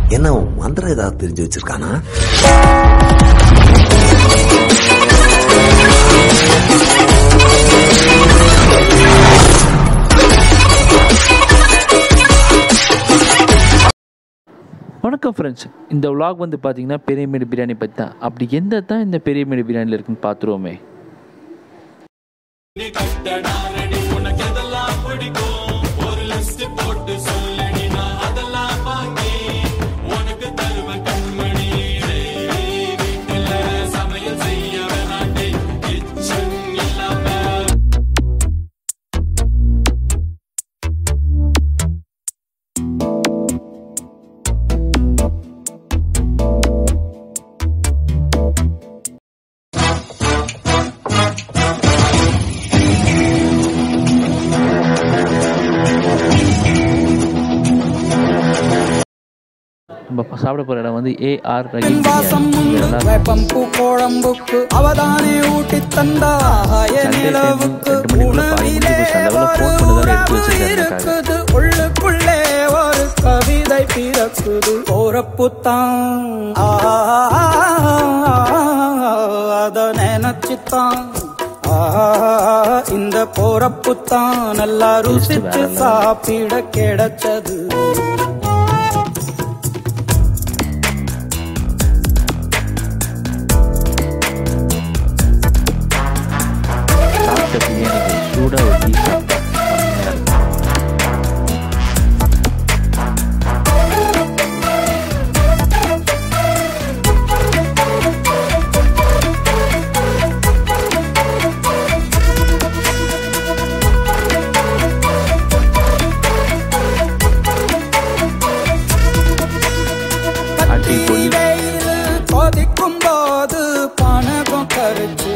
என்ன மந்திரம் ஏதாவது தெரிஞ்சு வச்சிருக்கானா வணக்கம் ஃப்ரெண்ட்ஸ் இந்த vlog வந்து பார்த்தீங்கன்னா பெரியமேடு பிரியாணி பற்றி தான் அப்படி எந்த தான் இந்த பெரியமேடு பிரியாணியில் இருக்குன்னு பார்த்துருவோமே நம்ம சாப்பிட போகிற இடம் வந்து ஏஆர் ரகீம் வாசம் பிரியாணி உண்டு இங்க நல்லா வேப்பம்பூ கோழம்புக்கு அவதானே ஊட்டி தந்தாய Sunday time நிலவுக்கு ரெண்டு மணிக்குள்ள பாதி முடிஞ்சு போச்சு. அந்த உணவிலே அளவுக்கு phone ஒரு பண்ணி தான் எடுத்து உறவு வச்சிருக்காரு இருக்குது உள்ளுக்குள்ளே ஒரு கவிதை பிறக்குது போறப்புத்தான் அத நினைச்சுத்தான் ஆ, இந்த போறப்புத்தான் நல்லா ருசிச்சு level. சாப்பிட கிடைச்சது சாப்பிட்ட பிரியாணிக்கு சூடாக ஒரு டீ சாப்பிட்டேன் செம்மையா இருக்கு. அடிப்பொலி. வெயில் கொதிக்கும் போது பணகம் கரைச்சு